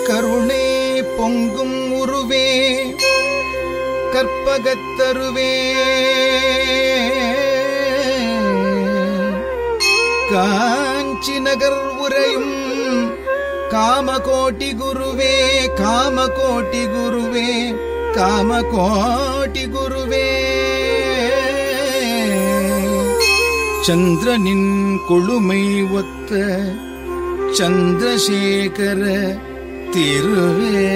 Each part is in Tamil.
கருணை பொங்கும் உருவே கற்பகத்தருவே காஞ்சி நகர் உரையும் காமகோட்டி குருவே காமகோட்டி குருவே காமகோட்டி குருவே சந்திரனின் கொழுமை ஒத்த சந்திரசேகர திருவே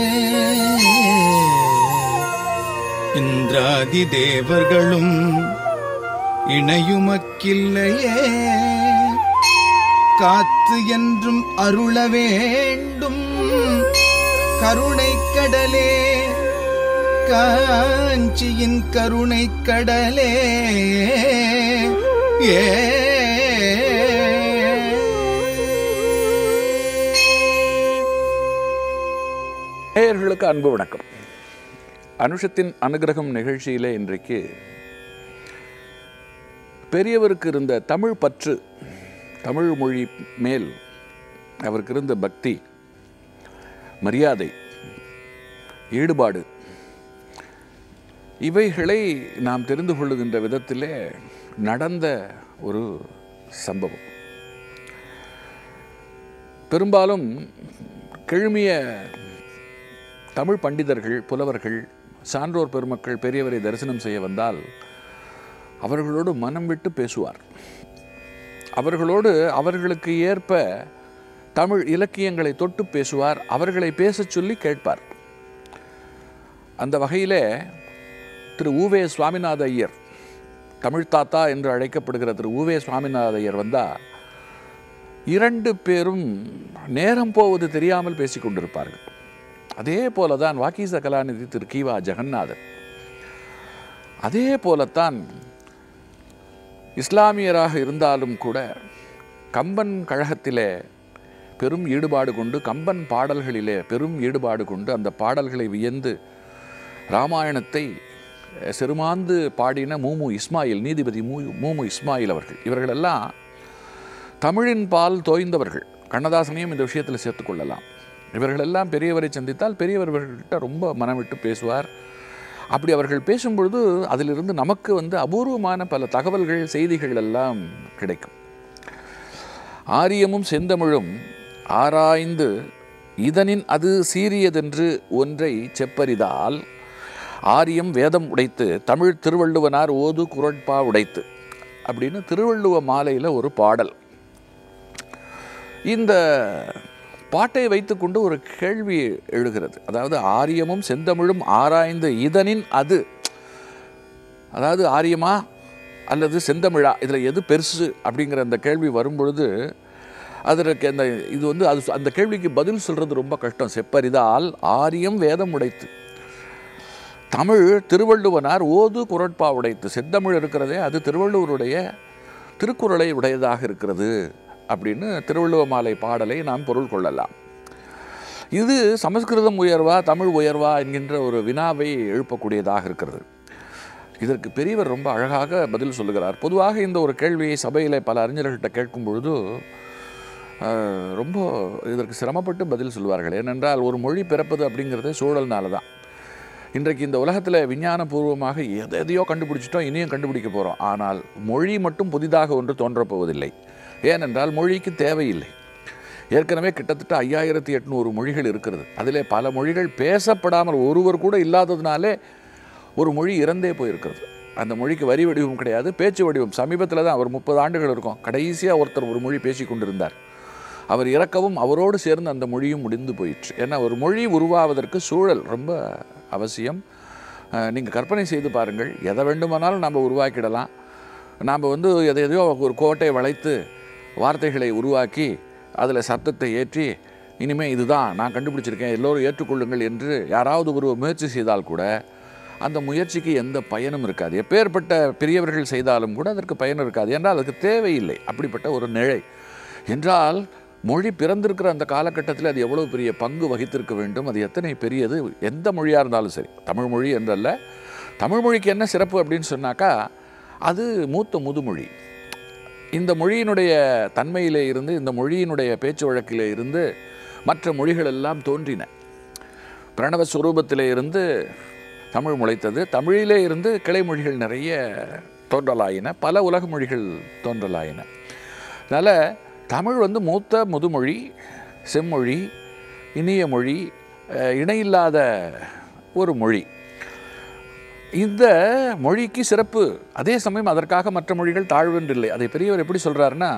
இந்திராதி தேவர்களும் இணையுமக்கில்லையே காத்து என்றும் அருள வேண்டும் கருணை கடலே காஞ்சியின் கருணை கடலே ஏ நேயர்களுக்கு அன்பு வணக்கம் அனுஷத்தின் அனுகிரகம் நிகழ்ச்சியிலே இன்றைக்கு பெரியவருக்கு இருந்த தமிழ் பற்று தமிழ் மொழி மேல் அவருக்கு இருந்த பக்தி மரியாதை ஈடுபாடு இவைகளை நாம் தெரிந்து கொள்ளுகின்ற விதத்திலே நடந்த ஒரு சம்பவம் பெரும்பாலும் கிழுமிய தமிழ் பண்டிதர்கள் புலவர்கள் சான்றோர் பெருமக்கள் பெரியவரை தரிசனம் செய்ய வந்தால் அவர்களோடு மனம் விட்டு பேசுவார் அவர்களோடு அவர்களுக்கு ஏற்ப தமிழ் இலக்கியங்களை தொட்டு பேசுவார் அவர்களை பேசச் சொல்லி கேட்பார் அந்த வகையிலே திரு ஊவே சுவாமிநாத ஐயர் தமிழ் தாத்தா என்று அழைக்கப்படுகிற திரு ஊவே சுவாமிநாத ஐயர் வந்தால் இரண்டு பேரும் நேரம் போவது தெரியாமல் பேசிக் கொண்டிருப்பார்கள் அதே போல தான் வாக்கீச கலாநிதி திரு கீவா ஜெகநாதன் அதே போலத்தான் இஸ்லாமியராக இருந்தாலும் கூட கம்பன் கழகத்திலே பெரும் ஈடுபாடு கொண்டு கம்பன் பாடல்களிலே பெரும் ஈடுபாடு கொண்டு அந்த பாடல்களை வியந்து ராமாயணத்தை சிறுமாந்து பாடின மூமு இஸ்மாயில் நீதிபதி மூ மூமு இஸ்மாயில் அவர்கள் இவர்களெல்லாம் தமிழின் பால் தோய்ந்தவர்கள் கண்ணதாசனையும் இந்த விஷயத்தில் சேர்த்துக்கொள்ளலாம் இவர்களெல்லாம் பெரியவரை சந்தித்தால் பெரியவர்கள்கிட்ட ரொம்ப மனம் விட்டு பேசுவார் அப்படி அவர்கள் பேசும்பொழுது அதிலிருந்து நமக்கு வந்து அபூர்வமான பல தகவல்கள் செய்திகள் எல்லாம் கிடைக்கும் ஆரியமும் செந்தமிழும் ஆராய்ந்து இதனின் அது சீரியதென்று ஒன்றை செப்பரிதால் ஆரியம் வேதம் உடைத்து தமிழ் திருவள்ளுவனார் ஓது குரட்பா உடைத்து அப்படின்னு திருவள்ளுவ மாலையில் ஒரு பாடல் இந்த பாட்டை வைத்துக்கொண்டு ஒரு கேள்வி எழுகிறது அதாவது ஆரியமும் செந்தமிழும் ஆராய்ந்து இதனின் அது அதாவது ஆரியமா அல்லது செந்தமிழா இதில் எது பெருசு அப்படிங்கிற அந்த கேள்வி வரும்பொழுது அதற்கு அந்த இது வந்து அது அந்த கேள்விக்கு பதில் சொல்கிறது ரொம்ப கஷ்டம் செப்பரிதால் ஆரியம் வேதம் உடைத்து தமிழ் திருவள்ளுவனார் ஓது குரட்பா உடைத்து செந்தமிழ் இருக்கிறதே அது திருவள்ளுவருடைய திருக்குறளை உடையதாக இருக்கிறது அப்படின்னு திருவள்ளுவ மாலை பாடலை நாம் பொருள் கொள்ளலாம் இது சமஸ்கிருதம் உயர்வா தமிழ் உயர்வா என்கின்ற ஒரு வினாவை எழுப்பக்கூடியதாக இருக்கிறது இதற்கு பெரியவர் ரொம்ப அழகாக பதில் சொல்லுகிறார் பொதுவாக இந்த ஒரு கேள்வியை சபையில் பல அறிஞர்கள்ட்ட கேட்கும் பொழுது ரொம்ப இதற்கு சிரமப்பட்டு பதில் சொல்வார்கள் ஏனென்றால் ஒரு மொழி பிறப்பது அப்படிங்கிறது சூழல்னால தான் இன்றைக்கு இந்த உலகத்தில் விஞ்ஞானபூர்வமாக எதை எதையோ கண்டுபிடிச்சிட்டோம் இனியும் கண்டுபிடிக்க போகிறோம் ஆனால் மொழி மட்டும் புதிதாக ஒன்று தோன்றப்போவதில்லை ஏனென்றால் மொழிக்கு தேவையில்லை ஏற்கனவே கிட்டத்தட்ட ஐயாயிரத்தி எட்நூறு மொழிகள் இருக்கிறது அதில் பல மொழிகள் பேசப்படாமல் ஒருவர் கூட இல்லாததுனாலே ஒரு மொழி இறந்தே போயிருக்கிறது அந்த மொழிக்கு வரி வடிவம் கிடையாது பேச்சு வடிவம் சமீபத்தில் தான் ஒரு முப்பது ஆண்டுகள் இருக்கும் கடைசியாக ஒருத்தர் ஒரு மொழி பேசி கொண்டிருந்தார் அவர் இறக்கவும் அவரோடு சேர்ந்து அந்த மொழியும் முடிந்து போயிற்று ஏன்னா ஒரு மொழி உருவாவதற்கு சூழல் ரொம்ப அவசியம் நீங்கள் கற்பனை செய்து பாருங்கள் எதை வேண்டுமானாலும் நம்ம உருவாக்கிடலாம் நாம் வந்து எதை எதையோ ஒரு கோட்டை வளைத்து வார்த்தைகளை உருவாக்கி அதில் சத்தத்தை ஏற்றி இனிமேல் இதுதான் நான் கண்டுபிடிச்சிருக்கேன் எல்லோரும் ஏற்றுக்கொள்ளுங்கள் என்று யாராவது ஒரு முயற்சி செய்தால் கூட அந்த முயற்சிக்கு எந்த பயனும் இருக்காது எப்பேற்பட்ட பெரியவர்கள் செய்தாலும் கூட அதற்கு பயன் இருக்காது என்றால் அதுக்கு தேவையில்லை அப்படிப்பட்ட ஒரு நிழை என்றால் மொழி பிறந்திருக்கிற அந்த காலகட்டத்தில் அது எவ்வளோ பெரிய பங்கு வகித்திருக்க வேண்டும் அது எத்தனை பெரியது எந்த மொழியாக இருந்தாலும் சரி தமிழ் மொழி என்றல்ல தமிழ் மொழிக்கு என்ன சிறப்பு அப்படின்னு சொன்னாக்கா அது மூத்த முதுமொழி இந்த மொழியினுடைய தன்மையிலே இருந்து இந்த மொழியினுடைய பேச்சு வழக்கிலே இருந்து மற்ற மொழிகள் எல்லாம் தோன்றின பிரணவ சுரூபத்திலே இருந்து தமிழ் முளைத்தது தமிழிலே இருந்து கிளை மொழிகள் நிறைய தோன்றலாயின பல உலக மொழிகள் தோன்றலாயின அதனால் தமிழ் வந்து மூத்த முதுமொழி செம்மொழி இனிய மொழி அஹ், இணையில்லாத ஒரு மொழி இந்த மொழிக்கு சிறப்பு அதே சமயம் அதற்காக மற்ற மொழிகள் தாழ்வென்றில்லை அதை பெரியவர் எப்படி சொல்கிறாருன்னா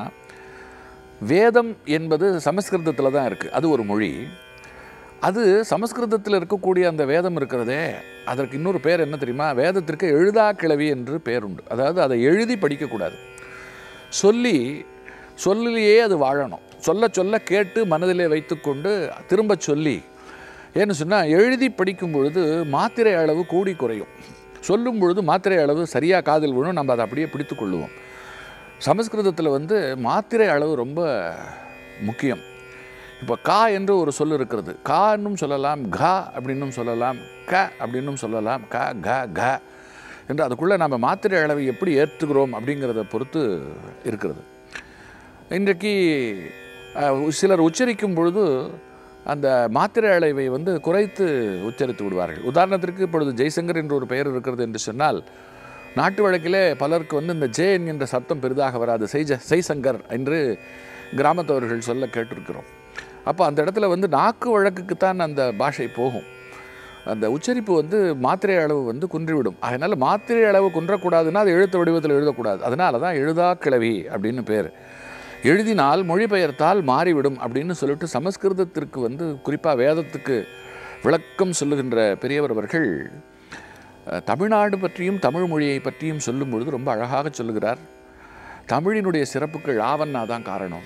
வேதம் என்பது சமஸ்கிருதத்தில் தான் இருக்குது அது ஒரு மொழி அது சமஸ்கிருதத்தில் இருக்கக்கூடிய அந்த வேதம் இருக்கிறதே அதற்கு இன்னொரு பேர் என்ன தெரியுமா வேதத்திற்கு எழுதா கிளவி என்று பேர் உண்டு அதாவது அதை எழுதி படிக்கக்கூடாது சொல்லி சொல்லிலேயே அது வாழணும் சொல்ல சொல்ல கேட்டு மனதிலே வைத்துக்கொண்டு திரும்ப சொல்லி ஏன்னு சொன்னால் எழுதி படிக்கும் பொழுது மாத்திரை அளவு கூடி குறையும் சொல்லும் பொழுது மாத்திரை அளவு சரியாக காதில் விழும் நம்ம அதை அப்படியே பிடித்து கொள்ளுவோம் சமஸ்கிருதத்தில் வந்து மாத்திரை அளவு ரொம்ப முக்கியம் இப்போ கா என்று ஒரு சொல் இருக்கிறது கான்னும் சொல்லலாம் கா அப்படின்னும் சொல்லலாம் க அப்படின்னும் சொல்லலாம் க க க என்று அதுக்குள்ளே நம்ம மாத்திரை அளவை எப்படி ஏற்றுகிறோம் அப்படிங்கிறத பொறுத்து இருக்கிறது இன்றைக்கு அஹ், சிலர் உச்சரிக்கும் பொழுது அந்த மாத்திரை அளவை வந்து குறைத்து உச்சரித்து விடுவார்கள் உதாரணத்திற்கு இப்பொழுது ஜெய்சங்கர் என்ற ஒரு பெயர் இருக்கிறது என்று சொன்னால் நாட்டு வழக்கிலே பலருக்கு வந்து இந்த ஜே என்கின்ற சத்தம் பெரிதாக வராது செய்ஜ செய்சங்கர் என்று கிராமத்தவர்கள் சொல்ல கேட்டிருக்கிறோம் அப்போ அந்த இடத்துல வந்து நாக்கு வழக்குக்குத்தான் அந்த பாஷை போகும் அந்த உச்சரிப்பு வந்து மாத்திரை அளவு வந்து குன்றிவிடும் அதனால் மாத்திரை அளவு குன்றக்கூடாதுன்னா அது எழுத்து வடிவத்தில் எழுதக்கூடாது அதனால தான் எழுதா கிளவி அப்படின்னு பேர் எழுதினால் மொழிபெயர்த்தால் மாறிவிடும் அப்படின்னு சொல்லிட்டு சமஸ்கிருதத்திற்கு வந்து குறிப்பாக வேதத்துக்கு விளக்கம் சொல்லுகின்ற பெரியவர் அவர்கள் அஹ், தமிழ்நாடு பற்றியும் தமிழ் மொழியை பற்றியும் சொல்லும் பொழுது ரொம்ப அழகாக சொல்லுகிறார் தமிழினுடைய சிறப்புக்கு ழாவண்ணா தான் காரணம்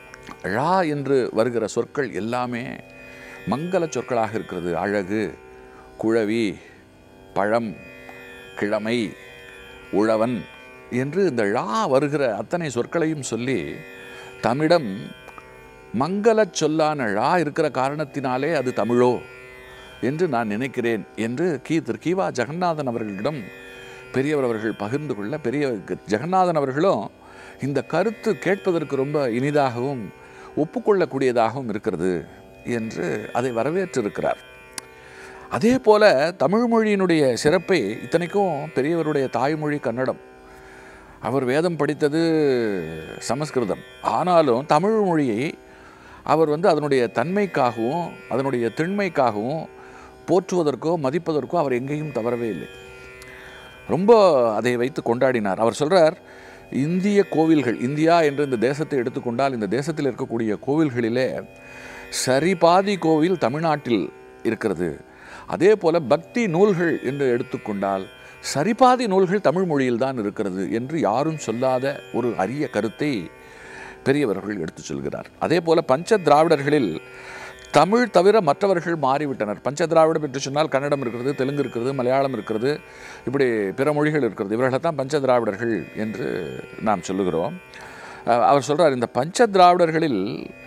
ழா என்று வருகிற சொற்கள் எல்லாமே மங்கள சொற்களாக இருக்கிறது அழகு குழவி பழம் கிழமை உழவன் என்று இந்த ழா வருகிற அத்தனை சொற்களையும் சொல்லி தமிழம் மங்களச் சொல்லான ழா இருக்கிற காரணத்தினாலே அது தமிழோ என்று நான் நினைக்கிறேன் என்று கீ திரு கீவா ஜெகநாதன் அவர்களிடம் பெரியவர் அவர்கள் பகிர்ந்து கொள்ள பெரிய ஜெகநாதன் அவர்களும் இந்த கருத்து கேட்பதற்கு ரொம்ப இனிதாகவும் ஒப்புக்கொள்ளக்கூடியதாகவும் இருக்கிறது என்று அதை வரவேற்றிருக்கிறார் அதே போல தமிழ் மொழியினுடைய சிறப்பை இத்தனைக்கும் பெரியவருடைய தாய்மொழி கன்னடம் அவர் வேதம் படித்தது சமஸ்கிருதம் ஆனாலும் தமிழ் மொழியை அவர் வந்து அதனுடைய தன்மைக்காகவும் அதனுடைய திண்மைக்காகவும் போற்றுவதற்கோ மதிப்பதற்கோ அவர் எங்கேயும் தவறவே இல்லை ரொம்ப அதை வைத்து கொண்டாடினார் அவர் சொல்றார் இந்திய கோவில்கள் இந்தியா என்று இந்த தேசத்தை எடுத்துக்கொண்டால் இந்த தேசத்தில் இருக்கக்கூடிய கோவில்களிலே சரிபாதி கோவில் தமிழ்நாட்டில் இருக்கிறது அதே போல பக்தி நூல்கள் என்று எடுத்துக்கொண்டால் சரிபாதி நூல்கள் தமிழ் மொழியில் தான் இருக்கிறது என்று யாரும் சொல்லாத ஒரு அரிய கருத்தை பெரியவர்கள் எடுத்துச் சொல்கிறார் அதே போல பஞ்ச திராவிடர்களில் தமிழ் தவிர மற்றவர்கள் மாறிவிட்டனர் பஞ்ச திராவிடம் என்று சொன்னால் கன்னடம் இருக்கிறது தெலுங்கு இருக்கிறது மலையாளம் இருக்கிறது இப்படி பிற மொழிகள் இருக்கிறது இவர்களை தான் பஞ்ச திராவிடர்கள் என்று நாம் சொல்லுகிறோம் அஹ் அவர் சொல்றார் இந்த பஞ்ச திராவிடர்களில்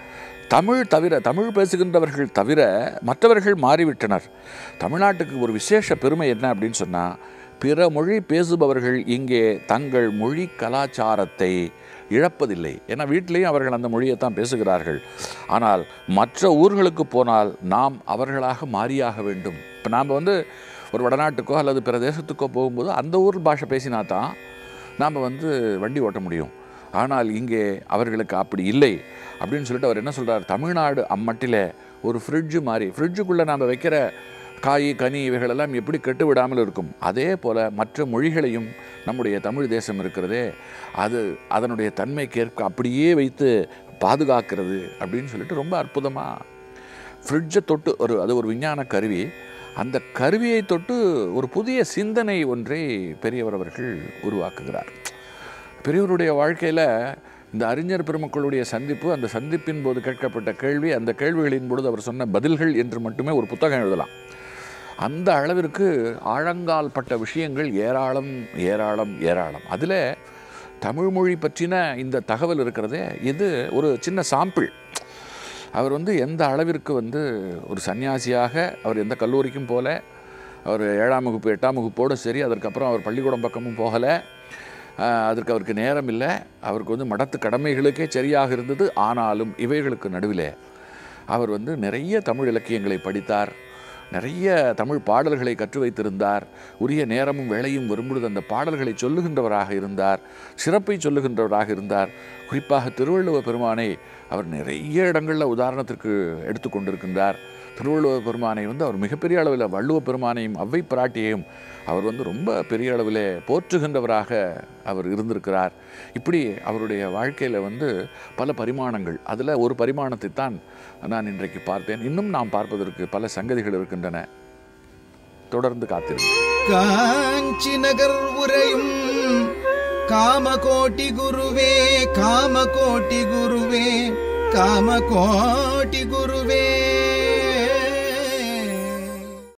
தமிழ் தவிர தமிழ் பேசுகின்றவர்கள் தவிர மற்றவர்கள் மாறிவிட்டனர் தமிழ்நாட்டுக்கு ஒரு விசேஷ பெருமை என்ன அப்படின்னு சொன்னால் பிற மொழி பேசுபவர்கள் இங்கே தங்கள் மொழி கலாச்சாரத்தை இழப்பதில்லை ஏன்னா வீட்டிலேயும் அவர்கள் அந்த மொழியை தான் பேசுகிறார்கள் ஆனால் மற்ற ஊர்களுக்கு போனால் நாம் அவர்களாக மாறியாக வேண்டும் இப்போ நாம் வந்து ஒரு வடநாட்டுக்கோ அல்லது பிற தேசத்துக்கோ போகும்போது அந்த ஊர் பாஷை பேசினா தான் நாம் வந்து வண்டி ஓட்ட முடியும் ஆனால் இங்கே அவர்களுக்கு அப்படி இல்லை அப்படின்னு சொல்லிட்டு அவர் என்ன சொல்றார் தமிழ்நாடு அம்மட்டிலே ஒரு ஃப்ரிட்ஜு மாதிரி ஃப்ரிட்ஜுக்குள்ளே நாம் வைக்கிற காய் கனி இவைகளெல்லாம் எப்படி கெட்டு விடாமல் இருக்கும் அதே போல் மற்ற மொழிகளையும் நம்முடைய தமிழ் தேசம் இருக்கிறதே அது அதனுடைய தன்மைக்கேற்க அப்படியே வைத்து பாதுகாக்கிறது அப்படின்னு சொல்லிட்டு ரொம்ப அற்புதமாக ஃப்ரிட்ஜை தொட்டு ஒரு அது ஒரு விஞ்ஞான கருவி அந்த கருவியை தொட்டு ஒரு புதிய சிந்தனை ஒன்றை பெரியவர் அவர்கள் உருவாக்குகிறார் பெரியவருடைய வாழ்க்கையில் இந்த அறிஞர் பெருமக்களுடைய சந்திப்பு அந்த சந்திப்பின் போது கேட்கப்பட்ட கேள்வி அந்த கேள்விகளின் பொழுது அவர் சொன்ன பதில்கள் என்று மட்டுமே ஒரு புத்தகம் எழுதலாம் அந்த அளவிற்கு ஆழங்கால் பட்ட விஷயங்கள் ஏராளம் ஏராளம் ஏராளம் அதில் தமிழ் மொழி பற்றின இந்த தகவல் இருக்கிறதே இது ஒரு சின்ன சாம்பிள் அவர் வந்து எந்த அளவிற்கு வந்து ஒரு சன்னியாசியாக அவர் எந்த கல்லூரிக்கும் போல அவர் ஏழாம் வகுப்பு எட்டாம் வகுப்போடு சரி அதற்கப்புறம் அவர் பள்ளிக்கூடம் பக்கமும் போகலை ஆஹ் அதற்கு அவருக்கு நேரம் இல்லை அவருக்கு வந்து மடத்து கடமைகளுக்கே சரியாக இருந்தது ஆனாலும் இவைகளுக்கு நடுவில் அவர் வந்து நிறைய தமிழ் இலக்கியங்களை படித்தார் நிறைய தமிழ் பாடல்களை கற்று வைத்திருந்தார் உரிய நேரமும் வேளையும் வரும்பொழுது அந்த பாடல்களை சொல்லுகின்றவராக இருந்தார் சிறப்பை சொல்லுகின்றவராக இருந்தார் குறிப்பாக திருவள்ளுவ பெருமானை அவர் நிறைய இடங்களில் உதாரணத்திற்கு எடுத்துக்கொண்டிருக்கின்றார் திருவள்ளுவ பெருமானை வந்து அவர் மிகப்பெரிய அளவில் வள்ளுவ பெருமானையும் அவ்வை பிராட்டியையும் அவர் வந்து ரொம்ப பெரிய அளவில் போற்றுகின்றவராக அவர் இருந்திருக்கிறார் இப்படி அவருடைய வாழ்க்கையில் வந்து பல பரிமாணங்கள் அதில் ஒரு பரிமாணத்தை தான் நான் இன்றைக்கு பார்த்தேன் இன்னும் நாம் பார்ப்பதற்கு பல சங்கதிகள் இருக்கின்றன தொடர்ந்து காத்திருந்தேன் காஞ்சி நகர் உரையும் காமகோட்டி குருவே காமகோட்டி குருவே காமகோட்டி குருவே